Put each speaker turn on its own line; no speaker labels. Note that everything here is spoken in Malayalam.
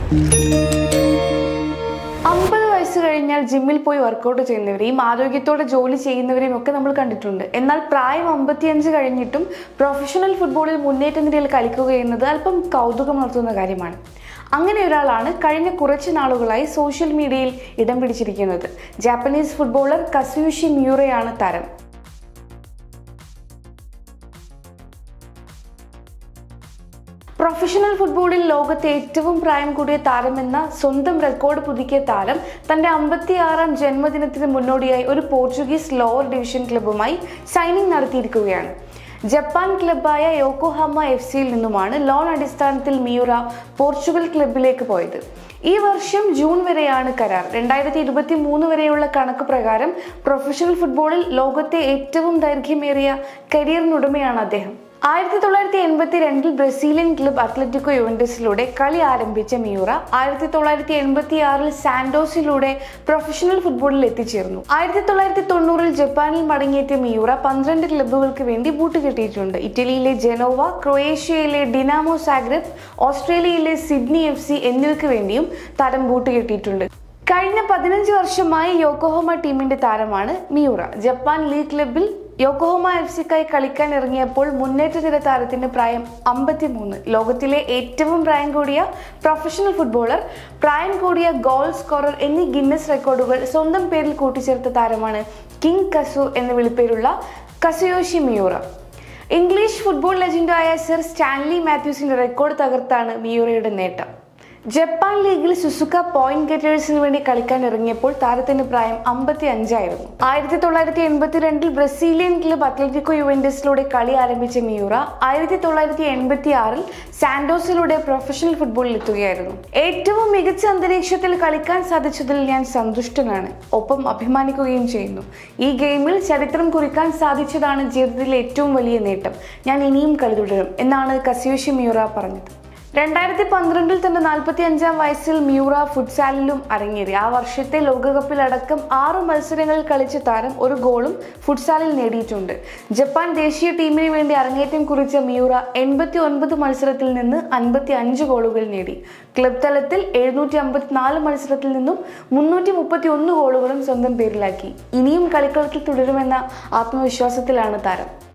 അമ്പത് വയസ്സ് കഴിഞ്ഞാൽ ജിമ്മിൽ പോയി വർക്കൗട്ട് ചെയ്യുന്നവരെയും ആരോഗ്യത്തോടെ ജോലി ചെയ്യുന്നവരെയും ഒക്കെ നമ്മൾ കണ്ടിട്ടുണ്ട് എന്നാൽ പ്രായം അമ്പത്തിയഞ്ച് കഴിഞ്ഞിട്ടും പ്രൊഫഷണൽ ഫുട്ബോളിൽ മുന്നേറ്റ നിരയിൽ കളിക്കുക എന്നത് അല്പം കൗതുകമുണർത്തുന്ന കാര്യമാണ് അങ്ങനെ ഒരാളാണ് കഴിഞ്ഞ കുറച്ച് നാളുകളായി സോഷ്യൽ മീഡിയയിൽ ഇടം പിടിച്ചിരിക്കുന്നത് ജാപ്പനീസ് ഫുട്ബോളർ കസുയുഷി മ്യൂറയാണ് താരം പ്രൊഫഷണൽ ഫുട്ബോളിൽ ലോകത്തെ ഏറ്റവും പ്രായം കൂടിയ താരമെന്ന സ്വന്തം റെക്കോർഡ് പുതുക്കിയ താരം തന്റെ അമ്പത്തിയാറാം ജന്മദിനത്തിന് മുന്നോടിയായി ഒരു പോർച്ചുഗീസ് ലോവർ ഡിവിഷൻ ക്ലബ്ബുമായി സൈനിങ് നടത്തിയിരിക്കുകയാണ് ജപ്പാൻ ക്ലബ്ബായ യോക്കോഹാമ എഫ് സിയിൽ നിന്നുമാണ് ലോൺ അടിസ്ഥാനത്തിൽ മിയുറ പോർച്ചുഗൽ ക്ലബിലേക്ക് പോയത് ഈ വർഷം ജൂൺ വരെയാണ് കരാർ രണ്ടായിരത്തി ഇരുപത്തി മൂന്ന് വരെയുള്ള കണക്ക് പ്രകാരം പ്രൊഫഷണൽ ഫുട്ബോളിൽ ലോകത്തെ ഏറ്റവും ദൈർഘ്യമേറിയ കരിയറിനുടമയാണ് അദ്ദേഹം ആയിരത്തി തൊള്ളായിരത്തി എൺപത്തി രണ്ടിൽ ബ്രസീലിയൻ ക്ലബ് അത്ലറ്റിക്കോ യുവൻഡസിലൂടെ കളി ആരംഭിച്ച മിയൂറ ആയിരത്തി തൊള്ളായിരത്തി എൺപത്തി ആറിൽ സാന്റോസിലൂടെ പ്രൊഫഷണൽ ഫുട്ബോളിൽ എത്തിച്ചേർന്നു ആയിരത്തി തൊള്ളായിരത്തി തൊണ്ണൂറിൽ ജപ്പാനിൽ മടങ്ങിയെത്തിയ മിയൂറ പന്ത്രണ്ട് ക്ലബ്ബുകൾക്ക് വേണ്ടി ബൂട്ട് കെട്ടിയിട്ടുണ്ട് ഇറ്റലിയിലെ ജനോവ ക്രൊയേഷ്യയിലെ ഡിനാമോ സാഗ്രബ് ഓസ്ട്രേലിയയിലെ സിഡ്നി എഫ് സി എന്നിവയ്ക്ക് വേണ്ടിയും താരം ബൂട്ട് കെട്ടിയിട്ടുണ്ട് കഴിഞ്ഞ പതിനഞ്ച് വർഷമായി യോക്കോഹോമ ടീമിന്റെ താരമാണ് മിയൂറ ജപ്പാൻ ലീഗ് ക്ലബിൽ യോക്കോഹോമ എഫ് സിക്കായി കളിക്കാൻ ഇറങ്ങിയപ്പോൾ മുന്നേറ്റ നിര താരത്തിന്റെ പ്രായം അമ്പത്തിമൂന്ന് ലോകത്തിലെ ഏറ്റവും പ്രായം കൂടിയ പ്രൊഫഷണൽ ഫുട്ബോളർ പ്രായം കൂടിയ ഗോൾ സ്കോറർ എന്നീ ഗിന്നസ് റെക്കോർഡുകൾ സ്വന്തം പേരിൽ കൂട്ടിച്ചേർത്ത താരമാണ് കിങ് കസു എന്ന വിളിപ്പേരുള്ള കസുയോഷി മിയൂറ ഇംഗ്ലീഷ് ഫുട്ബോൾ ലെജൻഡായ സർ സ്റ്റാൻലി മാത്യൂസിന്റെ റെക്കോർഡ് തകർത്താണ് മിയൂറയുടെ നേട്ടം ജപ്പാൻ ലീഗിൽ സുസുക്ക പോയിന്റ് ഗെറ്റേഴ്സിന് വേണ്ടി കളിക്കാൻ ഇറങ്ങിയപ്പോൾ താരത്തിന്റെ പ്രായം അമ്പത്തി അഞ്ചായിരുന്നു ആയിരത്തി തൊള്ളായിരത്തി എൺപത്തിരണ്ടിൽ ബ്രസീലിയൻ ക്ലബ് അത്ലറ്റിക്കോ യുവൻഡസിലൂടെ കളി ആരംഭിച്ച മിയൂറ ആയിരത്തി തൊള്ളായിരത്തി എൺപത്തി ആറിൽ സാന്റോസിലൂടെ പ്രൊഫഷണൽ ഫുട്ബോളിൽ എത്തുകയായിരുന്നു ഏറ്റവും മികച്ച അന്തരീക്ഷത്തിൽ കളിക്കാൻ സാധിച്ചതിൽ ഞാൻ സന്തുഷ്ടനാണ് ഒപ്പം അഭിമാനിക്കുകയും ചെയ്യുന്നു ഈ ഗെയിമിൽ ചരിത്രം കുറിക്കാൻ സാധിച്ചതാണ് ജീവിതത്തിലെ ഏറ്റവും വലിയ നേട്ടം ഞാൻ ഇനിയും കളി തുടരും എന്നാണ് കസിയോഷി മിയൂറ പറഞ്ഞത് രണ്ടായിരത്തി പന്ത്രണ്ടിൽ തന്നെ നാൽപ്പത്തി അഞ്ചാം വയസ്സിൽ മ്യൂറ ഫുട്സാലിലും അരങ്ങേറി ആ വർഷത്തെ ലോകകപ്പിലടക്കം ആറ് മത്സരങ്ങളിൽ കളിച്ച താരം ഒരു ഗോളും ഫുട്സാലിൽ നേടിയിട്ടുണ്ട് ജപ്പാൻ ദേശീയ ടീമിന് വേണ്ടി അരങ്ങേറ്റം കുറിച്ച മ്യൂറ എൺപത്തി ഒൻപത് മത്സരത്തിൽ നിന്ന് അൻപത്തി അഞ്ച് ഗോളുകൾ നേടി ക്ലബ് തലത്തിൽ എഴുന്നൂറ്റി അമ്പത്തിനാല് മത്സരത്തിൽ നിന്നും മുന്നൂറ്റി മുപ്പത്തി ഒന്ന് ഗോളുകളും സ്വന്തം പേരിലാക്കി ഇനിയും കളിക്കളത്തിൽ തുടരുമെന്ന ആത്മവിശ്വാസത്തിലാണ് താരം